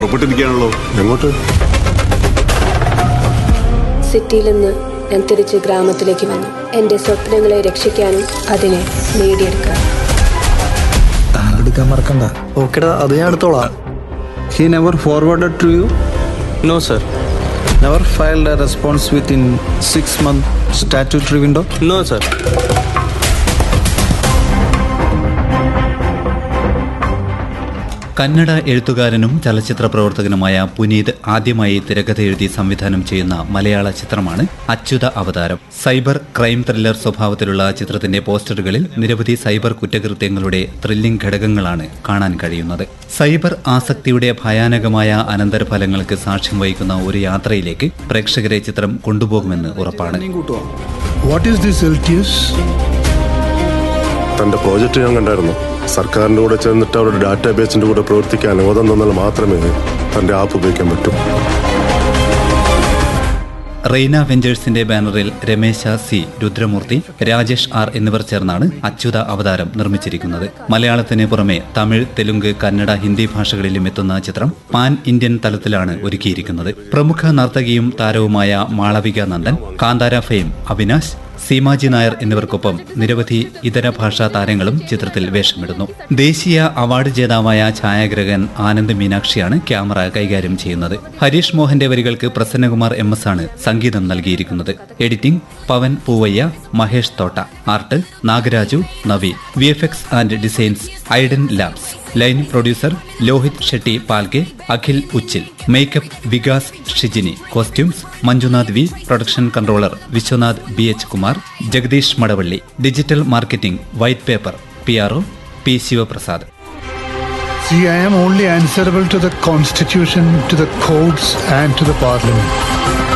പുറപ്പെട്ടു നിൽക്കുകയാണല്ലോ എങ്ങോട്ട് സിറ്റിയിൽ നിന്ന് ഞാൻ തിരിച്ച് ഗ്രാമത്തിലേക്ക് വന്നു എൻ്റെ സ്വപ്നങ്ങളെ രക്ഷിക്കാനും അതിനെ നേടിയെടുക്കാനും എടുക്കാൻ മറക്കണ്ട ഓക്കെടാ അത് ഞാൻ എടുത്തോളാം He never forwarded to you? No sir Never filed a response within six month statutory window? No sir Kannada എഴുത്തുകാരനും ചലച്ചിത്ര പ്രവർത്തകനുമായ പുനീത് ആദ്യമായി തിരക്കഥ എഴുതി സംവിധാനം ചെയ്യുന്ന മലയാള ചിത്രമാണ് അച്യുത അവതാരം സൈബർ ക്രൈം ത്രില്ലർ സ്വഭാവത്തിലുള്ള ചിത്രത്തിന്റെ പോസ്റ്ററുകളിൽ നിരവധി സൈബർ കുറ്റകൃത്യങ്ങളുടെ ത്രില്ലിംഗ് ഘടകങ്ങളാണ് കാണാൻ കഴിയുന്നത് സൈബർ ആസക്തിയുടെ ഭയാനകമായ അനന്തരഫലങ്ങൾക്ക് സാക്ഷ്യം വഹിക്കുന്ന ഒരു യാത്രയിലേക്ക് പ്രേക്ഷകരെ ചിത്രം കൊണ്ടുപോകുമെന്ന് ഉറപ്പാണ് What is this LTS? തന്റെ പ്രോജക്റ്റ് ഞാൻ കണ്ടായിരുന്നു സർക്കാരിന്റെ കൂടെ ചേർന്നിട്ട് അവരുടെ ഡാറ്റാബേസിന്റെ കൂടെ പ്രവർത്തിക്കാൻ അനുവാദം തന്നാൽ മാത്രമേ തന്റെ ആപ്പ് ഉപയോഗിക്കാൻ പറ്റൂ റെയ്ന വെഞ്ചേഴ്സിന്റെ ബാനറിൽ രമേശ സി രുദ്രമൂർത്തി രാജേഷ് ആർ എന്നിവർ ചേർന്നാണ് അച്യുത അവതാരം നിർമ്മിച്ചിരിക്കുന്നത് മലയാളത്തിന് പുറമെ തമിഴ് തെലുങ്ക് കന്നഡ ഹിന്ദി ഭാഷകളിലും എത്തുന്ന ചിത്രം പാൻ ഇന്ത്യൻ തലത്തിലാണ് ഒരുക്കിയിരിക്കുന്നത് പ്രമുഖ നർത്തകിയും താരവുമായ മാളവിക നന്ദൻ കാന്താര ഫെയിം അവിനാശ് സീമാജി നായർ എന്നിവർക്കൊപ്പം നിരവധി ഇതര ഭാഷാ താരങ്ങളും ചിത്രത്തിൽ വേഷമിടുന്നു ദേശീയ അവാർഡ് ജേതാവായ ഛായാഗ്രഹകൻ ആനന്ദ് മീനാക്ഷിയാണ് ക്യാമറ കൈകാര്യം ചെയ്യുന്നത് ഹരീഷ് മോഹന്റെ വരികൾക്ക് പ്രസന്നകുമാർ എം എസ് ആണ് സംഗീതം നൽകിയിരിക്കുന്നത് editing Pavan Poovaiah Mahesh Thota art Nagaraju Navi V F X and designs Aidan Labs line producer Lohith Shetty Palke Akhil Uchil makeup Vikas Shijini costumes Manjunath V production controller Vishwanath B H Kumar Jagadeesh Madavalli digital marketing white paper P R O P Shivaprasad See, I am only answerable to the Constitution, to the courts, and to the Parliament.